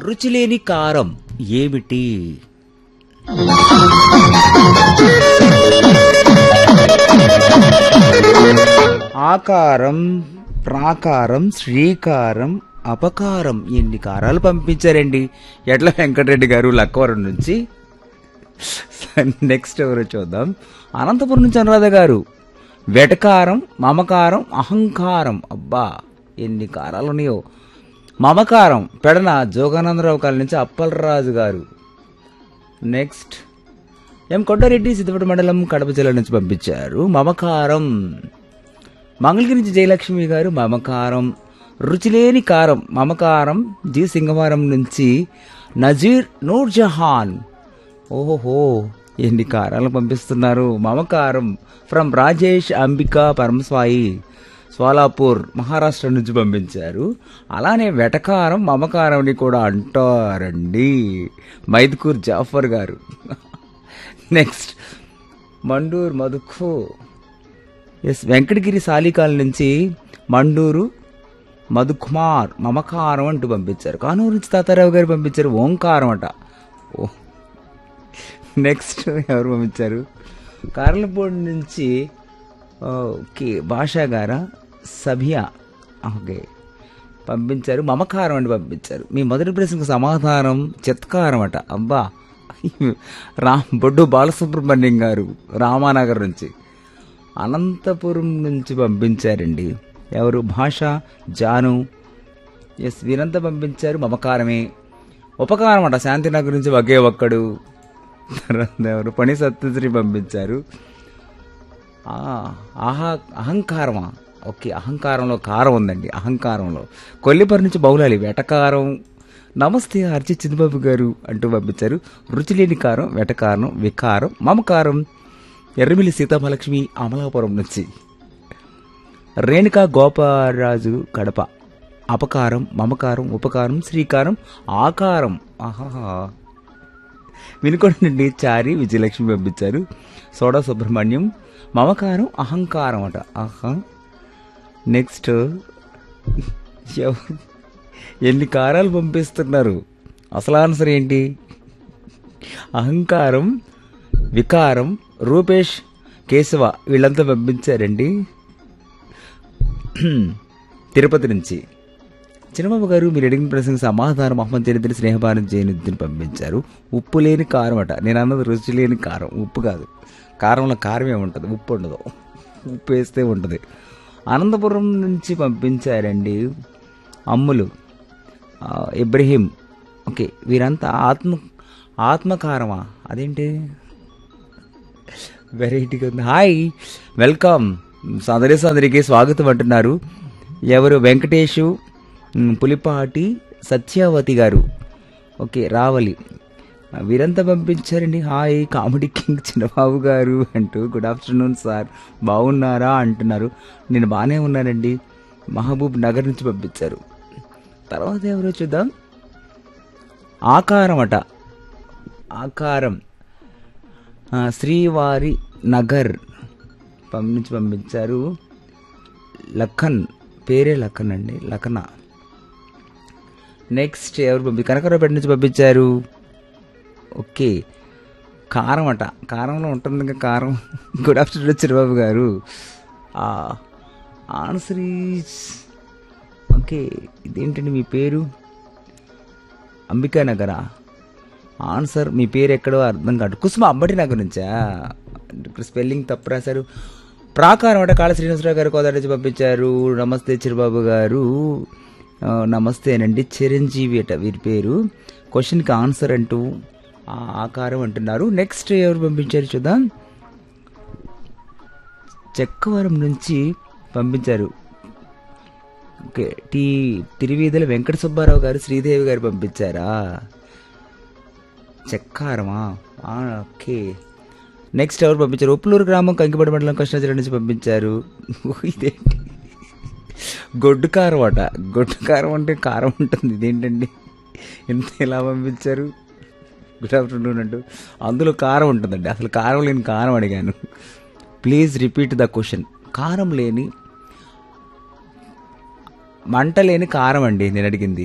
రుచి లేని కారం ఏమిటి ఆకారం ప్రాకారం శ్రీకారం అపకారం ఎన్ని కారాలు పంపించారండి ఎడ్ల వెంకటరెడ్డి గారు లక్కవరం నుంచి నెక్స్ట్ ఎవరో చూద్దాం అనంతపురం నుంచి అనురాధ గారు వెటకారం మమకారం అహంకారం అబ్బా ఎన్ని కారాలు ఉన్నాయో మమకారం పెడన జోగానందరావు కాల నుంచి అప్పలరాజు గారు నెక్స్ట్ ఎం కొండారెడ్డి సిద్ధపట మండలం కడప జిల్లా నుంచి పంపించారు మమకారం మంగళగిరి నుంచి జయలక్ష్మి గారు మమకారం రుచిలేని కారం మమకారం జి సింగవరం నుంచి నజీర్ నూర్ జహాన్ ఓహో ఎన్ని కారాలు పంపిస్తున్నారు మమకారం ఫ్రమ్ రాజేష్ అంబిక పరమస్వాయి సోలాపూర్ మహారాష్ట్ర నుంచి పంపించారు అలానే వెటకారం మమకారంని కూడా అంటారండి మైదుకూర్ జాఫర్ గారు నెక్స్ట్ మండూర్ మధుకు ఎస్ వెంకటగిరి సాలికాల నుంచి మండూరు మధుకుమార్ మమకారం అంటూ పంపించారు కానూరు నుంచి తాతారావు గారు పంపించారు ఓంకారం అట ఓ నెక్స్ట్ ఎవరు పంపించారు కార్లపూడి నుంచి ఓకే భాషా గారా సభియా ఓకే పంపించారు మమకారం అని పంపించారు మీ మొదటి ప్రశ్నకు సమాధానం చిత్కారం అట అబ్బా రామ్ బొడ్డు బాలసుబ్రహ్మణ్యం గారు రామానగర్ నుంచి అనంతపురం నుంచి పంపించారండి ఎవరు భాష జాను ఎస్ వీరంతా పంపించారు మమకారమే ఉపకారం అట శాంతినగర్ నుంచి ఒకే ఒక్కడు తర్వాత ఎవరు పని సత్యశ్రీ పంపించారు ఆ, ఆహా అహంకారమా ఓకే అహంకారంలో కారం ఉందండి అహంకారంలో కొల్లిపరి నుంచి బౌలాలి వెటకారం నమస్తే అర్చి చిన్నబాబు గారు అంటూ పంపించారు రుచి లేని కారం వెటకారం వికారం మమకారం ఎర్రమిల్లి సీతామహాలక్ష్మి అమలాపురం నుంచి రేణుకా గోపారాజు కడప అపకారం మమకారం ఉపకారం శ్రీకారం ఆకారం ఆహాహా వినుకొండ నుండి చారి విజయలక్ష్మి పంపించారు సోడా సుబ్రహ్మణ్యం మమకారం అహంకారం అట ఆహా నెక్స్ట్ ఎవ- ఎన్ని కారాలు పంపిస్తున్నారు అసలు ఆన్సర్ ఏంటి అహంకారం వికారం రూపేష్ కేశవ వీళ్ళంతా పంపించారండి తిరుపతి నుంచి చిన్నబాబు గారు మీరు అడిగిన ప్రశ్నకు సమాధానం మహమ్మద్ చరిత్ర స్నేహభారం జైనుద్దీన్ పంపించారు ఉప్పు లేని కారం అట నేను అన్నది రుచి లేని కారం ఉప్పు కాదు కారంలో కారమే ఉంటుంది ఉప్పు ఉండదు ఉప్పు వేస్తే ఉంటుంది అనంతపురం నుంచి పంపించారండి అమ్ములు ఆ, ఇబ్రహీం ఓకే వీరంతా ఆత్మ ఆత్మకారమా అదేంటి వెరైటీగా ఉంది హాయ్ వెల్కమ్ సదరి సదరికి స్వాగతం అంటున్నారు ఎవరు వెంకటేషు మ్, పులిపాటి సత్యావతి గారు ఓకే రావలి వీరంతా పంపించారండి హాయ్ కామెడీ కింగ్ చిన్నబాబు గారు అంటూ గుడ్ ఆఫ్టర్నూన్ సార్ బాగున్నారా అంటున్నారు నేను బాగానే ఉన్నానండి మహబూబ్ నగర్ నుంచి పంపించారు తర్వాత ఎవరో చూద్దాం ఆకారం అట ఆకారం ఆ, శ్రీవారి నగర్ పం నుంచి పంపించారు లఖన్ పేరే లఖన్ అండి లఖన నెక్స్ట్ ఎవరు పంపి కనకరావుపేట నుంచి పంపించారు ఓకే కారం అట కారంలో ఉంటుంది ఇంకా కారం గుడ్ ఆఫ్టర్నూన్ చిరబాబు గారు ఆన్సర్ ఈజ్ ఓకే ఇదేంటండి మీ పేరు అంబికా నగరా ఆన్సర్ మీ పేరు ఎక్కడో అర్థం కాదు కుసుమ అంబటి నగర్ నుంచా ఇక్కడ స్పెల్లింగ్ తప్పు రాశారు ప్రాకారం అంటే కాళ శ్రీనివాసరావు గారు కోదాడ నుంచి పంపించారు నమస్తే చిరబాబు గారు ఆ, నమస్తేనండి చిరంజీవి అట వీరి పేరు క్వశ్చన్కి ఆన్సర్ అంటూ ఆ ఆకారం అంటున్నారు నెక్స్ట్ ఎవరు పంపించారు చూద్దాం చెక్కవరం నుంచి పంపించారు ఓకే టీ తిరువీధుల వెంకట సుబ్బారావు గారు శ్రీదేవి గారు పంపించారా చెక్కారమా ఆ, ఓకే నెక్స్ట్ ఎవరు పంపించారు ఉప్పులూరు గ్రామం కంకిపడి మండలం కృష్ణా జిల్లా నుంచి పంపించారు ఇదేంటి గొడ్డు కారం అట గొడ్డు కారం అంటే కారం ఉంటుంది ఇదేంటండి ఎంత ఎలా పంపించారు గుడ్ ఆఫ్టర్నూన్ అంటూ అందులో కారం ఉంటుందండి అసలు కారం లేని కారం అడిగాను ప్లీజ్ రిపీట్ ద క్వశ్చన్ కారం లేని మంట లేని కారం అండి నేను అడిగింది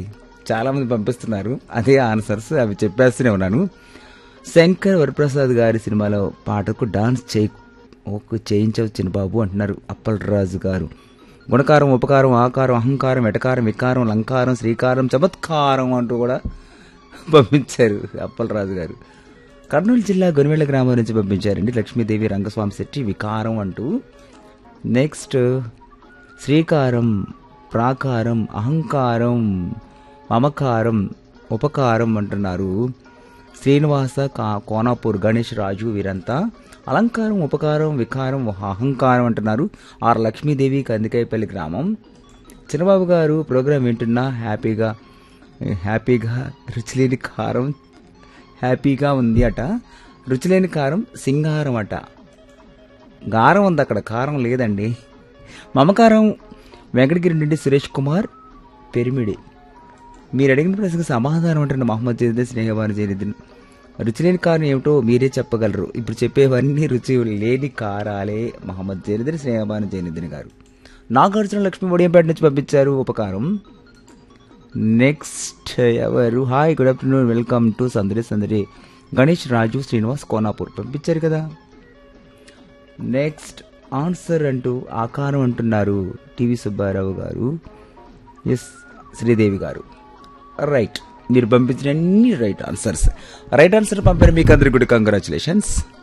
చాలా మంది పంపిస్తున్నారు అదే ఆన్సర్స్ అవి చెప్పేస్తూనే ఉన్నాను శంకర్ వరప్రసాద్ గారి సినిమాలో పాటకు డాన్స్ చేయి ఒక చేయించవు చిన్నబాబు అంటున్నారు అప్పలరాజు గారు గుణకారం ఉపకారం ఆకారం అహంకారం ఎటకారం వికారం లంకారం శ్రీకారం చమత్కారం అంటూ కూడా పంపించారు అప్పలరాజు గారు కర్నూలు జిల్లా గొనివెళ్ల గ్రామం నుంచి పంపించారండి లక్ష్మీదేవి రంగస్వామి శెట్టి వికారం అంటూ నెక్స్ట్ శ్రీకారం ప్రాకారం అహంకారం మమకారం ఉపకారం అంటున్నారు శ్రీనివాస కా కోనాపూర్ గణేష్ రాజు వీరంతా అలంకారం ఉపకారం వికారం అహంకారం అంటున్నారు ఆర్ లక్ష్మీదేవి కందికాయపల్లి గ్రామం చిన్నబాబు గారు ప్రోగ్రాం వింటున్నా హ్యాపీగా హ్యాపీగా రుచిలేని కారం హ్యాపీగా ఉంది అట రుచిలేని కారం సింగారం అట గారం ఉంది అక్కడ కారం లేదండి మమకారం వెంకటగిరి నుండి సురేష్ కుమార్ పెరిమిడి మీరు అడిగిన ప్రశ్నకు సమాధానం అంటున్న మహమ్మద్ జైనుద్దీన్ స్నేహవారి జైనుద్దీన్ రుచి లేని కారం ఏమిటో మీరే చెప్పగలరు ఇప్పుడు చెప్పేవన్నీ రుచి లేని కారాలే మహమ్మద్ జైనుద్దీన్ స్నేహవారి జైనుద్దీన్ గారు నాగార్జున లక్ష్మీ ఒడియంపేట నుంచి పంపించారు ఉపకారం నెక్స్ట్ ఎవరు hi good afternoon welcome to Sandadi Sandadi Ganesh రాజు శ్రీనివాస్ కోనాపూర్ పంపించారు కదా నెక్స్ట్ ఆన్సర్ అంటూ ఆకారం అంటున్నారు టీవీ సుబ్బారావు గారు ఎస్ శ్రీదేవి గారు రైట్ మీరు పంపించిన అన్ని రైట్ ఆన్సర్స్ రైట్ ఆన్సర్ పంపిన మీకు అందరికి కూడా కంగ్రాచులేషన్స్